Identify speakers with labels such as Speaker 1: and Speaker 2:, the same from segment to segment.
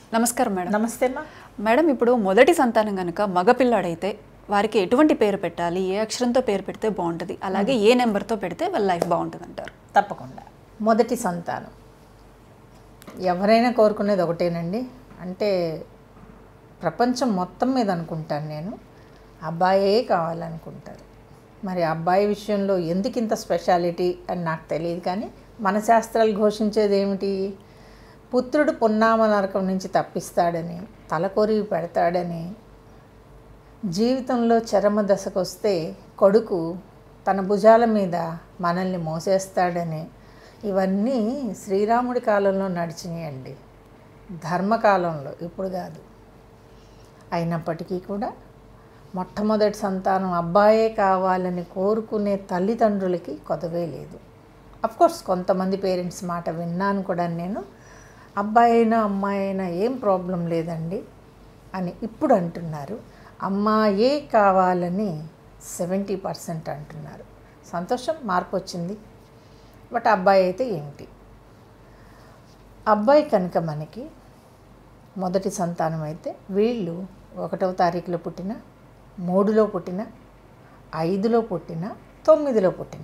Speaker 1: నమస్కారం మేడం
Speaker 2: నమస్తే అమ్మా
Speaker 1: మేడం ఇప్పుడు మొదటి సంతానం కనుక మగపిల్లాడైతే వారికి ఎటువంటి పేరు పెట్టాలి ఏ అక్షరంతో పేరు పెడితే బాగుంటుంది అలాగే ఏ నెంబర్తో పెడితే వాళ్ళ లైఫ్ బాగుంటుంది అంటారు
Speaker 2: తప్పకుండా మొదటి సంతానం ఎవరైనా కోరుకునేది ఒకటేనండి అంటే ప్రపంచం మొత్తం మీద అనుకుంటాను నేను అబ్బాయే కావాలనుకుంటారు మరి అబ్బాయి విషయంలో ఎందుకు ఇంత స్పెషాలిటీ అని నాకు తెలియదు కానీ మన శాస్త్రాలు ఘోషించేది ఏమిటి పుత్రుడు పున్నామ నరకం నుంచి తప్పిస్తాడని తలకొరివి పెడతాడని జీవితంలో చరమ దశకు వస్తే కొడుకు తన భుజాల మీద మనల్ని మోసేస్తాడని ఇవన్నీ శ్రీరాముడి కాలంలో నడిచినాయండి ధర్మకాలంలో ఇప్పుడు కాదు అయినప్పటికీ కూడా మొట్టమొదటి సంతానం అబ్బాయే కావాలని కోరుకునే తల్లిదండ్రులకి కొదవే లేదు కోర్స్ కొంతమంది పేరెంట్స్ మాట విన్నాను కూడా నేను అబ్బాయి అయినా అమ్మాయి అయినా ఏం ప్రాబ్లం లేదండి అని ఇప్పుడు అంటున్నారు అమ్మాయే కావాలని సెవెంటీ పర్సెంట్ అంటున్నారు సంతోషం మార్పు వచ్చింది బట్ అబ్బాయి అయితే ఏమిటి అబ్బాయి కనుక మనకి మొదటి సంతానం అయితే వీళ్ళు ఒకటవ తారీఖులో పుట్టిన మూడులో పుట్టిన ఐదులో పుట్టిన తొమ్మిదిలో పుట్టిన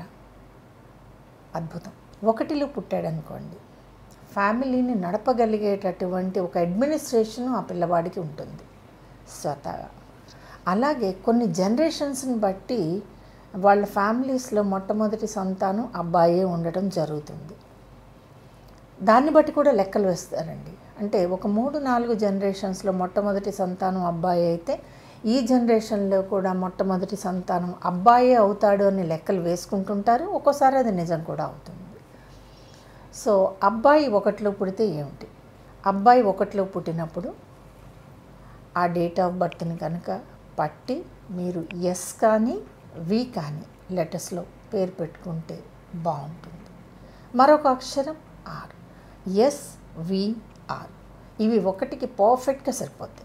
Speaker 2: అద్భుతం ఒకటిలో పుట్టాడనుకోండి ఫ్యామిలీని నడపగలిగేటటువంటి ఒక అడ్మినిస్ట్రేషన్ ఆ పిల్లవాడికి ఉంటుంది స్వతహా అలాగే కొన్ని జనరేషన్స్ని బట్టి వాళ్ళ ఫ్యామిలీస్లో మొట్టమొదటి సంతానం అబ్బాయే ఉండటం జరుగుతుంది దాన్ని బట్టి కూడా లెక్కలు వేస్తారండి అంటే ఒక మూడు నాలుగు జనరేషన్స్లో మొట్టమొదటి సంతానం అబ్బాయి అయితే ఈ జనరేషన్లో కూడా మొట్టమొదటి సంతానం అబ్బాయే అవుతాడు అని లెక్కలు వేసుకుంటుంటారు ఒక్కోసారి అది నిజం కూడా అవుతుంది సో అబ్బాయి ఒకటిలో పుడితే ఏమిటి అబ్బాయి ఒకటిలో పుట్టినప్పుడు ఆ డేట్ ఆఫ్ బర్త్ని కనుక పట్టి మీరు ఎస్ కానీ వి కానీ లెటర్స్లో పేరు పెట్టుకుంటే బాగుంటుంది మరొక అక్షరం ఆర్ ఎస్ విఆర్ ఇవి ఒకటికి పర్ఫెక్ట్గా సరిపోతాయి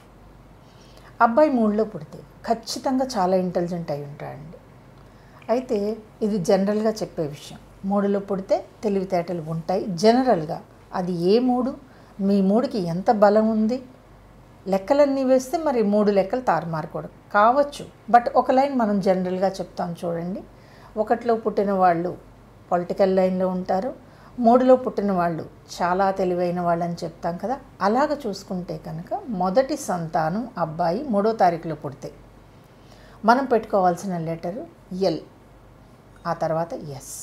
Speaker 2: అబ్బాయి మూడులో పుడితే ఖచ్చితంగా చాలా ఇంటెలిజెంట్ అయి ఉంటాడండి అయితే ఇది జనరల్గా చెప్పే విషయం మూడులో పుడితే తెలివితేటలు ఉంటాయి జనరల్గా అది ఏ మూడు మీ మూడుకి ఎంత బలం ఉంది లెక్కలన్నీ వేస్తే మరి మూడు లెక్కలు తారుమారకూడదు కావచ్చు బట్ ఒక లైన్ మనం జనరల్గా చెప్తాం చూడండి ఒకటిలో పుట్టిన వాళ్ళు పొలిటికల్ లైన్లో ఉంటారు మూడులో పుట్టిన వాళ్ళు చాలా తెలివైన వాళ్ళని చెప్తాం కదా అలాగ చూసుకుంటే కనుక మొదటి సంతానం అబ్బాయి మూడో తారీఖులో పుడితే మనం పెట్టుకోవాల్సిన లెటరు ఎల్ ఆ తర్వాత ఎస్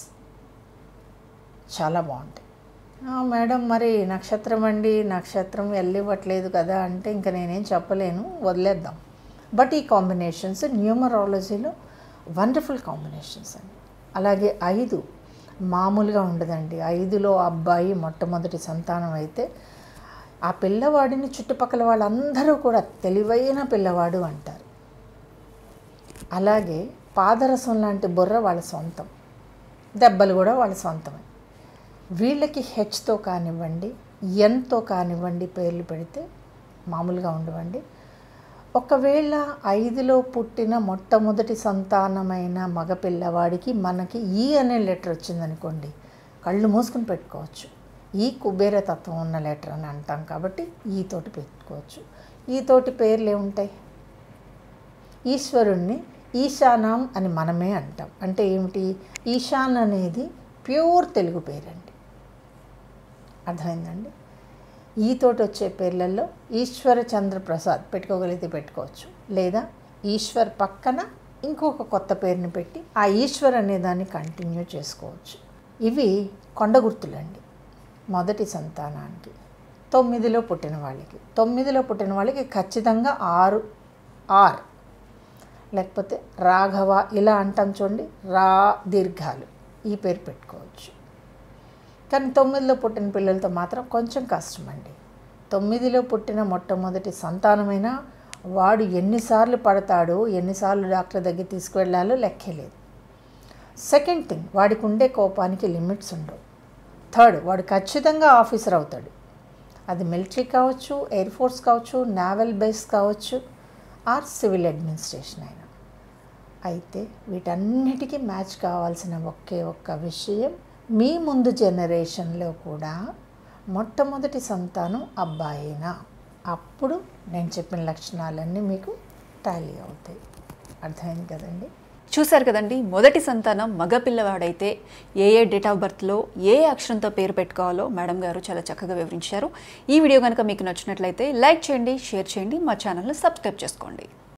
Speaker 2: చాలా బాగుంటాయి "ఆ, మేడం మరి నక్షత్రం అండి నక్షత్రం వెళ్ళివ్వట్లేదు కదా అంటే ఇంకా నేనేం చెప్పలేను వదిలేద్దాం బట్ ఈ కాంబినేషన్స్ న్యూమరాలజీలో వండర్ఫుల్ కాంబినేషన్స్ అండి అలాగే ఐదు మామూలుగా ఉండదండి ఐదులో అబ్బాయి మొట్టమొదటి సంతానం అయితే ఆ పిల్లవాడిని చుట్టుపక్కల వాళ్ళందరూ కూడా తెలివైన పిల్లవాడు అంటారు అలాగే పాదరసం లాంటి బుర్ర వాళ్ళ సొంతం దెబ్బలు కూడా వాళ్ళ సొంతమే వీళ్ళకి హెచ్తో కానివ్వండి ఎన్తో కానివ్వండి పేర్లు పెడితే మామూలుగా ఉండవండి ఒకవేళ ఐదులో పుట్టిన మొట్టమొదటి సంతానమైన మగ పిల్లవాడికి మనకి ఈ అనే లెటర్ వచ్చిందనుకోండి కళ్ళు మూసుకుని పెట్టుకోవచ్చు ఈ కుబేర తత్వం ఉన్న లెటర్ అని అంటాం కాబట్టి ఈ తోటి పెట్టుకోవచ్చు ఈ తోటి పేర్లు ఏముంటాయి ఈశ్వరుణ్ణి ఈశానం అని మనమే అంటాం అంటే ఏమిటి ఈశాన్ అనేది ప్యూర్ తెలుగు పేరండి అర్థమైందండి ఈ తోటి వచ్చే పేర్లలో ఈశ్వర చంద్ర ప్రసాద్ పెట్టుకోగలిగితే పెట్టుకోవచ్చు లేదా ఈశ్వర్ పక్కన ఇంకొక కొత్త పేరుని పెట్టి ఆ ఈశ్వర్ అనే దాన్ని కంటిన్యూ చేసుకోవచ్చు ఇవి కొండ గుర్తులండి మొదటి సంతానానికి తొమ్మిదిలో పుట్టిన వాళ్ళకి తొమ్మిదిలో పుట్టిన వాళ్ళకి ఖచ్చితంగా ఆరు ఆర్ లేకపోతే రాఘవ ఇలా అంటాం చూడండి రా దీర్ఘాలు ఈ పేరు పెట్టుకోవచ్చు కానీ తొమ్మిదిలో పుట్టిన పిల్లలతో మాత్రం కొంచెం కష్టం అండి తొమ్మిదిలో పుట్టిన మొట్టమొదటి సంతానమైన వాడు ఎన్నిసార్లు పడతాడో ఎన్నిసార్లు డాక్టర్ దగ్గర తీసుకువెళ్ళాలో లెక్కే లేదు సెకండ్ థింగ్ వాడికి ఉండే కోపానికి లిమిట్స్ ఉండవు థర్డ్ వాడు ఖచ్చితంగా ఆఫీసర్ అవుతాడు అది మిలిటరీ కావచ్చు ఎయిర్ ఫోర్స్ కావచ్చు నావల్ బేస్ కావచ్చు ఆర్ సివిల్ అడ్మినిస్ట్రేషన్ అయినా అయితే వీటన్నిటికీ మ్యాచ్ కావాల్సిన ఒకే ఒక్క విషయం మీ ముందు జనరేషన్లో కూడా మొట్టమొదటి సంతానం అబ్బాయినా అప్పుడు నేను చెప్పిన లక్షణాలన్నీ మీకు టాలీ అవుతాయి అర్థమైంది కదండి
Speaker 1: చూశారు కదండి మొదటి సంతానం మగ పిల్లవాడైతే ఏ ఏ డేట్ ఆఫ్ బర్త్లో ఏ అక్షరంతో పేరు పెట్టుకోవాలో మేడం గారు చాలా చక్కగా వివరించారు ఈ వీడియో కనుక మీకు నచ్చినట్లయితే లైక్ చేయండి షేర్ చేయండి మా ఛానల్ని సబ్స్క్రైబ్ చేసుకోండి